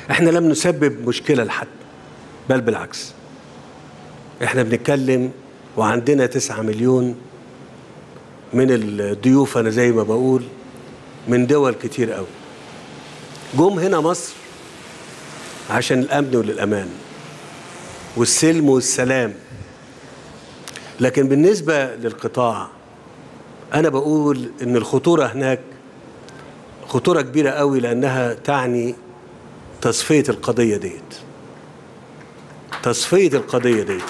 احنا لم نسبب مشكلة لحد بل بالعكس احنا بنتكلم وعندنا تسعة مليون من الضيوف انا زي ما بقول من دول كتير قوي جم هنا مصر عشان الامن والامان والسلم والسلام لكن بالنسبه للقطاع انا بقول ان الخطوره هناك خطوره كبيره قوي لانها تعني تصفيه القضيه ديت تصفيه القضيه ديت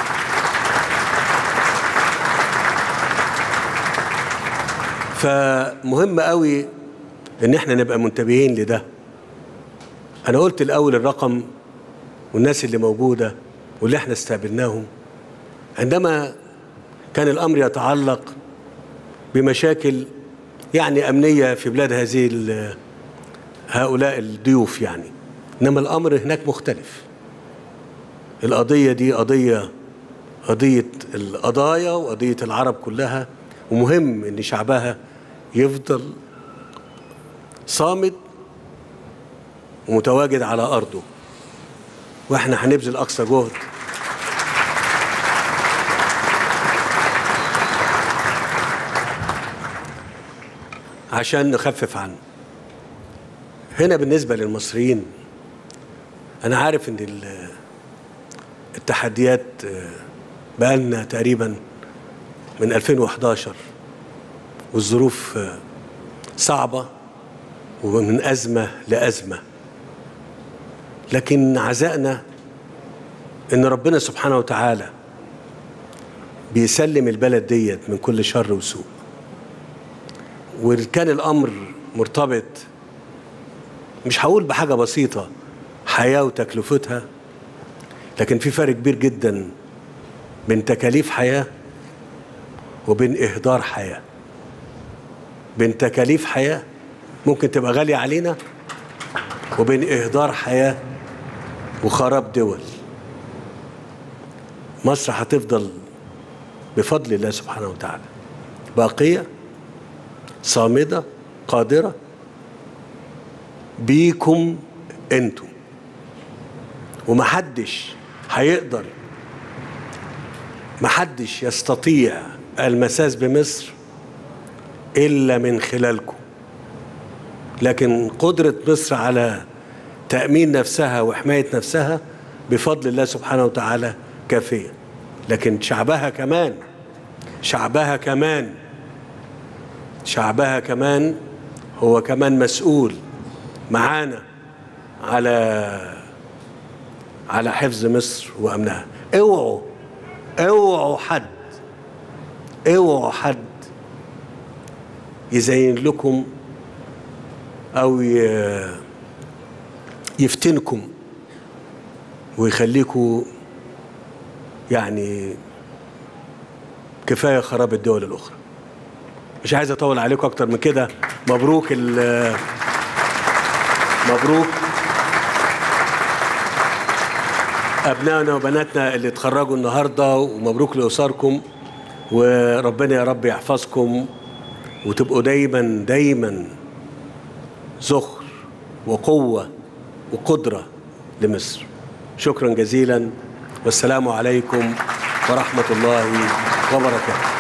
فمهم قوي ان احنا نبقى منتبهين لده انا قلت الاول الرقم والناس اللي موجوده واللي احنا استقبلناهم عندما كان الامر يتعلق بمشاكل يعني امنيه في بلاد هذه هؤلاء الضيوف يعني انما الامر هناك مختلف القضيه دي قضيه قضيه القضايا وقضيه العرب كلها ومهم ان شعبها يفضل صامد ومتواجد على ارضه واحنا هنبذل اقصى جهد عشان نخفف عنه هنا بالنسبه للمصريين انا عارف ان التحديات بقالنا تقريبا من 2011 والظروف صعبه ومن ازمه لازمه لكن عزائنا ان ربنا سبحانه وتعالى بيسلم البلد ديت من كل شر وسوء وكان الامر مرتبط مش هقول بحاجه بسيطه حياه وتكلفتها لكن في فرق كبير جدا بين تكاليف حياه وبين اهدار حياه بين تكاليف حياه ممكن تبقى غاليه علينا وبين اهدار حياه وخراب دول مصر هتفضل بفضل الله سبحانه وتعالى باقيه صامده قادره بيكم انتم ومحدش هيقدر محدش يستطيع المساس بمصر الا من خلالكم لكن قدره مصر على تامين نفسها وحمايه نفسها بفضل الله سبحانه وتعالى كافيه لكن شعبها كمان شعبها كمان شعبها كمان هو كمان مسؤول معانا على على حفظ مصر وامنها اوعوا اوعوا حد اوعوا حد يزين لكم او يفتنكم ويخليكم يعني كفايه خراب الدول الاخرى مش عايز اطول عليكم اكتر من كده مبروك مبروك ابنائنا وبناتنا اللي اتخرجوا النهارده ومبروك لاسركم وربنا يا رب يحفظكم وتبقوا دايما دايما زخر وقوه وقدره لمصر شكرا جزيلا والسلام عليكم ورحمه الله وبركاته